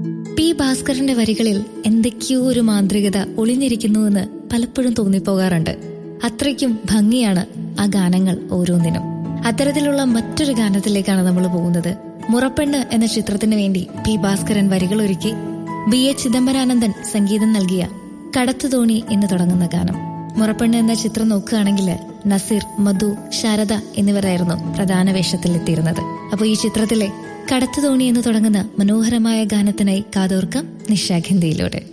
P ഭാസ്കരന്റെ വരികളിൽ എന്തൊക്കെയോ ഒരു മാന്ത്രികത ഒളിഞ്ഞിരിക്കുന്നുവെന്ന് പലപ്പോഴും തോന്നിപ്പോകാറുണ്ട് അത്രയ്ക്കും ഭംഗിയാണ് ആ ഗാനങ്ങൾ ഓരോന്നിനും അത്തരത്തിലുള്ള മറ്റൊരു ഗാനത്തിലേക്കാണ് നമ്മൾ പോകുന്നത് മുറപ്പെണ്ണ് എന്ന ചിത്രത്തിന് വേണ്ടി പി ഭാസ്കരൻ വരികൾ ഒരുക്കി ബി എ ചിദംബരാനന്ദൻ സംഗീതം നൽകിയ കടത്തുതോണി എന്ന് തുടങ്ങുന്ന ഗാനം മുറപ്പെണ്ണ് എന്ന ചിത്രം നോക്കുകയാണെങ്കിൽ നസീർ മധു ശാരദ എന്നിവരായിരുന്നു പ്രധാന വേഷത്തിലെത്തിയിരുന്നത് അപ്പോൾ ഈ ചിത്രത്തിലെ കടത്തുതോണി എന്ന് തുടങ്ങുന്ന മനോഹരമായ ഗാനത്തിനായി കാതോർക്കാം നിശാഖിന്തിയിലൂടെ